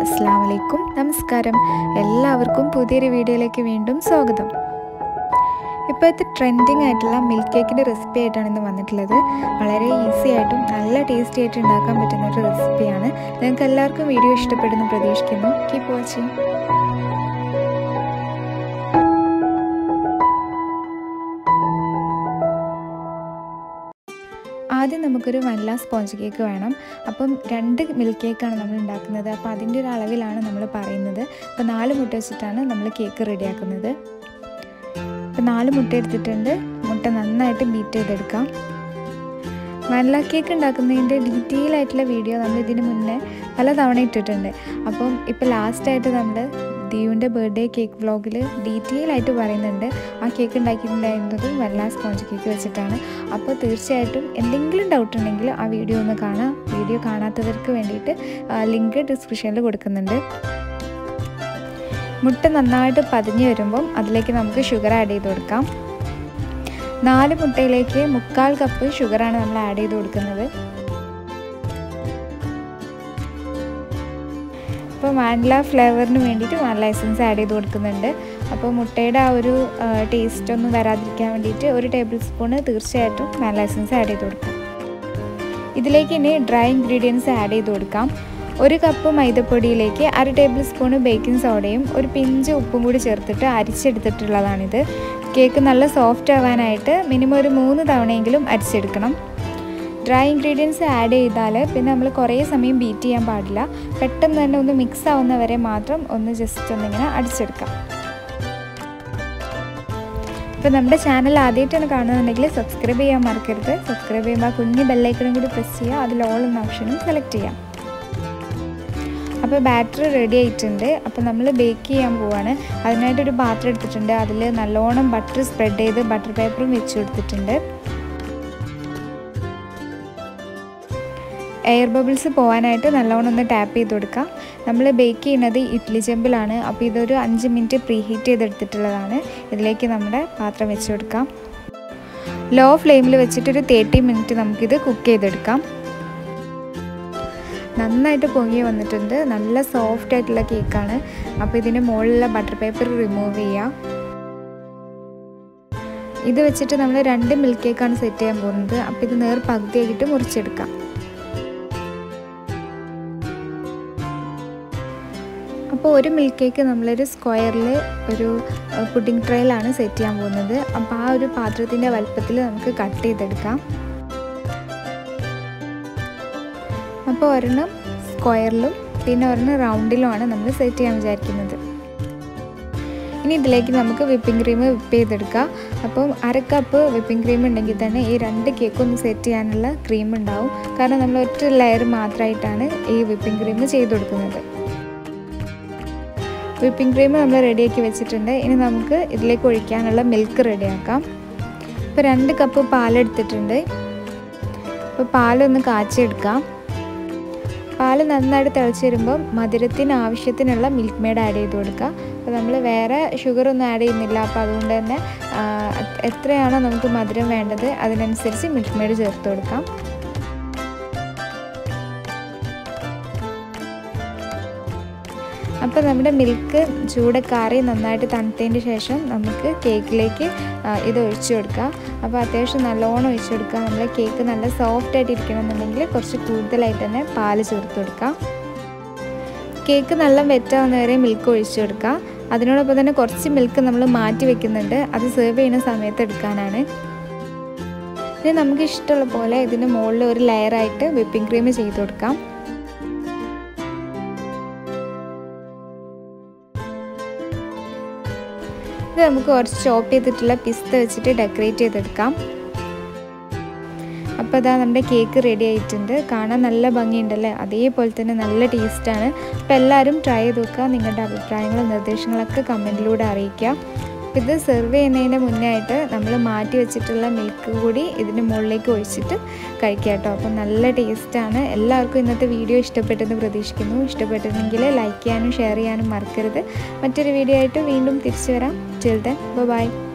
അസ്സാം വലൈക്കും നമസ്കാരം എല്ലാവർക്കും പുതിയൊരു വീഡിയോയിലേക്ക് വീണ്ടും സ്വാഗതം ഇപ്പോഴത്തെ ട്രെൻഡിങ് ആയിട്ടുള്ള മിൽക്ക് കേക്കിൻ്റെ റെസിപ്പി ആയിട്ടാണ് ഇന്ന് വന്നിട്ടുള്ളത് വളരെ ഈസി ആയിട്ടും നല്ല ടേസ്റ്റി ആയിട്ട് ഉണ്ടാക്കാൻ പറ്റുന്ന ഒരു റെസിപ്പിയാണ് നിങ്ങൾക്ക് എല്ലാവർക്കും വീഡിയോ ഇഷ്ടപ്പെടുന്നു പ്രതീക്ഷിക്കുന്നു കീപ്പ് വാച്ചിങ് ആദ്യം നമുക്കൊരു വനില സ്പോഞ്ച് കേക്ക് വേണം അപ്പം രണ്ട് മിൽക്ക് കേക്കാണ് നമ്മൾ ഉണ്ടാക്കുന്നത് അപ്പോൾ അതിൻ്റെ ഒരു അളവിലാണ് നമ്മൾ പറയുന്നത് അപ്പോൾ നാല് മുട്ട വെച്ചിട്ടാണ് നമ്മൾ കേക്ക് റെഡിയാക്കുന്നത് അപ്പോൾ നാല് മുട്ട എടുത്തിട്ടുണ്ട് മുട്ട നന്നായിട്ട് ബീറ്റ് ചെയ്തെടുക്കാം വനില കേക്ക് ഉണ്ടാക്കുന്നതിൻ്റെ ഡീറ്റെയിൽ ആയിട്ടുള്ള വീഡിയോ നമ്മൾ ഇതിന് മുന്നേ പല തവണ ഇട്ടിട്ടുണ്ട് അപ്പം ഇപ്പോൾ ലാസ്റ്റായിട്ട് നമ്മൾ ദിയുവിൻ്റെ ബർത്ത്ഡേ കേക്ക് വ്ളോഗിൽ ഡീറ്റെയിൽ ആയിട്ട് പറയുന്നുണ്ട് ആ കേക്ക് ഉണ്ടാക്കിയിട്ടുണ്ടായിരുന്നത് വനില സ്പോഞ്ച് കേക്ക് വെച്ചിട്ടാണ് അപ്പോൾ തീർച്ചയായിട്ടും എന്തെങ്കിലും ഡൗട്ട് ഉണ്ടെങ്കിൽ ആ വീഡിയോ ഒന്ന് കാണാം വീഡിയോ കാണാത്തവർക്ക് വേണ്ടിയിട്ട് ലിങ്ക് ഡിസ്ക്രിപ്ഷനിൽ കൊടുക്കുന്നുണ്ട് മുട്ട നന്നായിട്ട് പതിഞ്ഞ് വരുമ്പം അതിലേക്ക് നമുക്ക് ഷുഗർ ആഡ് ചെയ്ത് കൊടുക്കാം നാല് മുട്ടയിലേക്ക് മുക്കാൽ കപ്പ് ഷുഗറാണ് നമ്മൾ ആഡ് ചെയ്ത് കൊടുക്കുന്നത് അപ്പോൾ വാനില ഫ്ലേവറിന് വേണ്ടിയിട്ട് വാനില എസൻസ് ആഡ് ചെയ്ത് കൊടുക്കുന്നുണ്ട് അപ്പോൾ മുട്ടയുടെ ആ ഒരു ടേസ്റ്റ് ഒന്നും വരാതിരിക്കാൻ വേണ്ടിയിട്ട് ഒരു ടേബിൾ സ്പൂണ് തീർച്ചയായിട്ടും വാനില എസൻസ് ആഡ് ചെയ്ത് കൊടുക്കാം ഇതിലേക്ക് ഇനി ഡ്രൈ ഇൻഗ്രീഡിയൻസ് ആഡ് ചെയ്ത് കൊടുക്കാം ഒരു കപ്പ് മൈദപ്പൊടിയിലേക്ക് അര ടേബിൾ സ്പൂണ് ബേക്കിംഗ് സോഡയും ഒരു പിഞ്ച് ഉപ്പും കൂടി ചേർത്തിട്ട് അരിച്ചെടുത്തിട്ടുള്ളതാണിത് കേക്ക് നല്ല സോഫ്റ്റ് ആവാനായിട്ട് മിനിമം ഒരു മൂന്ന് തവണയെങ്കിലും അരിച്ചെടുക്കണം ഡ്രൈ ഇൻഗ്രീഡിയൻസ് ആഡ് ചെയ്താൽ പിന്നെ നമ്മൾ കുറേ സമയം ബീറ്റ് ചെയ്യാൻ പാടില്ല പെട്ടെന്ന് തന്നെ ഒന്ന് മിക്സ് ആവുന്ന വരെ മാത്രം ഒന്ന് ജസ്റ്റ് ഒന്നിങ്ങനെ അടിച്ചെടുക്കാം ഇപ്പോൾ നമ്മുടെ ചാനൽ ആദ്യമായിട്ടാണ് കാണുന്നുണ്ടെങ്കിൽ സബ്സ്ക്രൈബ് ചെയ്യാൻ മറക്കരുത് സബ്സ്ക്രൈബ് ചെയ്യുമ്പോൾ ആ കുഞ്ഞ് ബെല്ലൈക്കണും കൂടി പ്രസ് ചെയ്യുക അതിൽ ഓൾ എന്ന ഓപ്ഷനും സെലക്ട് ചെയ്യാം അപ്പോൾ ബാറ്റർ റെഡി ആയിട്ടുണ്ട് അപ്പോൾ നമ്മൾ ബേക്ക് ചെയ്യാൻ പോവാണ് അതിനായിട്ടൊരു പാത്രം എടുത്തിട്ടുണ്ട് അതിൽ നല്ലോണം ബട്ടർ സ്പ്രെഡ് ചെയ്ത് ബട്ടർ പേപ്പറും വെച്ച് കൊടുത്തിട്ടുണ്ട് എയർ ബബിൾസ് പോകാനായിട്ട് നല്ലോണം ഒന്ന് ടാപ്പ് ചെയ്ത് കൊടുക്കാം നമ്മൾ ബേക്ക് ചെയ്യുന്നത് ഇഡ്ലി ചെമ്പിലാണ് അപ്പോൾ ഇതൊരു അഞ്ച് മിനിറ്റ് പ്രീ ഹീറ്റ് ചെയ്തെടുത്തിട്ടുള്ളതാണ് ഇതിലേക്ക് നമ്മുടെ പാത്രം വെച്ച് കൊടുക്കാം ലോ ഫ്ലെയിമിൽ വെച്ചിട്ടൊരു തേർട്ടി മിനിറ്റ് നമുക്കിത് കുക്ക് ചെയ്തെടുക്കാം നന്നായിട്ട് പൊങ്ങി വന്നിട്ടുണ്ട് നല്ല സോഫ്റ്റ് ആയിട്ടുള്ള കേക്കാണ് അപ്പോൾ ഇതിന് മുകളിലുള്ള ബട്ടർ പേപ്പർ റിമൂവ് ചെയ്യാം ഇത് വെച്ചിട്ട് നമ്മൾ രണ്ട് മിൽക്ക് കേക്കാണ് സെറ്റ് ചെയ്യാൻ പോകുന്നത് അപ്പോൾ ഇത് നേർ പകുതിയാക്കിയിട്ട് മുറിച്ചെടുക്കാം അപ്പോൾ ഒരു മിൽക്ക് കേക്ക് നമ്മളൊരു സ്ക്വയറിൽ ഒരു പുഡിംഗ് ട്രേയിലാണ് സെറ്റ് ചെയ്യാൻ പോകുന്നത് അപ്പോൾ ആ ഒരു പാത്രത്തിൻ്റെ വലുപ്പത്തിൽ നമുക്ക് കട്ട് ചെയ്തെടുക്കാം അപ്പോൾ ഒരെണ്ണം സ്ക്വയറിലും പിന്നെ ഒരെണ്ണം റൗണ്ടിലുമാണ് നമ്മൾ സെറ്റ് ചെയ്യാൻ വിചാരിക്കുന്നത് ഇനി ഇതിലേക്ക് നമുക്ക് വിപ്പിംഗ് ക്രീം വിപ്പ് ചെയ്തെടുക്കാം അപ്പം അര കപ്പ് വിപ്പിംഗ് ക്രീം ഉണ്ടെങ്കിൽ തന്നെ ഈ രണ്ട് കേക്കും ഒന്ന് സെറ്റ് ചെയ്യാനുള്ള ക്രീം ഉണ്ടാവും കാരണം നമ്മൾ ഒറ്റ ലെയർ മാത്രമായിട്ടാണ് ഈ വിപ്പിംഗ് ക്രീം ചെയ്ത് കൊടുക്കുന്നത് വിപ്പിംഗ് ക്രീം നമ്മൾ റെഡിയാക്കി വെച്ചിട്ടുണ്ട് ഇനി നമുക്ക് ഇതിലേക്ക് ഒഴിക്കാനുള്ള മിൽക്ക് റെഡിയാക്കാം ഇപ്പോൾ രണ്ട് കപ്പ് പാലെടുത്തിട്ടുണ്ട് അപ്പോൾ പാലൊന്ന് കാച്ചെടുക്കാം പാല് നന്നായിട്ട് തിളച്ച് വരുമ്പം മധുരത്തിന് ആവശ്യത്തിനുള്ള മിൽക്ക് മെയ്ഡ് ആഡ് ചെയ്ത് കൊടുക്കുക അപ്പോൾ നമ്മൾ വേറെ ഷുഗറൊന്നും ആഡ് ചെയ്യുന്നില്ല അപ്പോൾ അതുകൊണ്ട് തന്നെ എത്രയാണോ നമുക്ക് മധുരം വേണ്ടത് അതിനനുസരിച്ച് മിൽക്ക് മെയ്ഡ് ചേർത്ത് കൊടുക്കാം അപ്പോൾ നമ്മുടെ മിൽക്ക് ചൂടക്കാറി നന്നായിട്ട് തണുത്തതിന് ശേഷം നമുക്ക് കേക്കിലേക്ക് ഇത് ഒഴിച്ചു കൊടുക്കുക അപ്പോൾ അത്യാവശ്യം നല്ലോണം ഒഴിച്ചു കൊടുക്കുക നമ്മൾ കേക്ക് നല്ല സോഫ്റ്റ് ആയിട്ട് ഇരിക്കണമെന്നുണ്ടെങ്കിൽ കുറച്ച് കൂടുതലായിട്ട് തന്നെ പാല് ചേർത്ത് കൊടുക്കാം കേക്ക് നല്ല വെറ്റാവുന്ന വരെ മിൽക്ക് ഒഴിച്ചു കൊടുക്കുക അതിനോടൊപ്പം തന്നെ കുറച്ച് മിൽക്ക് നമ്മൾ മാറ്റി വെക്കുന്നുണ്ട് അത് സെർവ് ചെയ്യുന്ന സമയത്ത് എടുക്കാനാണ് ഇനി നമുക്ക് ഇഷ്ടമുള്ള പോലെ ഇതിന് മുകളിൽ ഒരു ലെയറായിട്ട് വിപ്പിംഗ് ക്രീം ചെയ്ത് കൊടുക്കാം ഇത് നമുക്ക് കുറച്ച് ചോപ്പ് ചെയ്തിട്ടുള്ള പിസ്ത വെച്ചിട്ട് ഡെക്കറേറ്റ് ചെയ്തെടുക്കാം അപ്പോൾ അതാ നമ്മുടെ കേക്ക് റെഡി ആയിട്ടുണ്ട് കാണാൻ നല്ല ഭംഗിയുണ്ടല്ലേ അതേപോലെ തന്നെ നല്ല ടേസ്റ്റാണ് അപ്പോൾ എല്ലാവരും ട്രൈ ചെയ്ത് നോക്കുക നിങ്ങളുടെ അഭിപ്രായങ്ങളും നിർദ്ദേശങ്ങളൊക്കെ കമൻറ്റിലൂടെ അറിയിക്കുക ഇത് സെർവ് ചെയ്യുന്നതിന് മുന്നേ ആയിട്ട് നമ്മൾ മാറ്റി വെച്ചിട്ടുള്ള മിൽക്ക് കൂടി ഇതിൻ്റെ മുകളിലേക്ക് ഒഴിച്ചിട്ട് കഴിക്കുക കേട്ടോ അപ്പോൾ നല്ല ടേസ്റ്റാണ് എല്ലാവർക്കും ഇന്നത്തെ വീഡിയോ ഇഷ്ടപ്പെട്ടെന്ന് പ്രതീക്ഷിക്കുന്നു ഇഷ്ടപ്പെട്ടിരുന്നെങ്കിൽ ലൈക്ക് ചെയ്യാനും ഷെയർ ചെയ്യാനും മറക്കരുത് മറ്റൊരു വീഡിയോ ആയിട്ട് വീണ്ടും തിരിച്ചു വരാം ചിൽ ദൻ ബൈ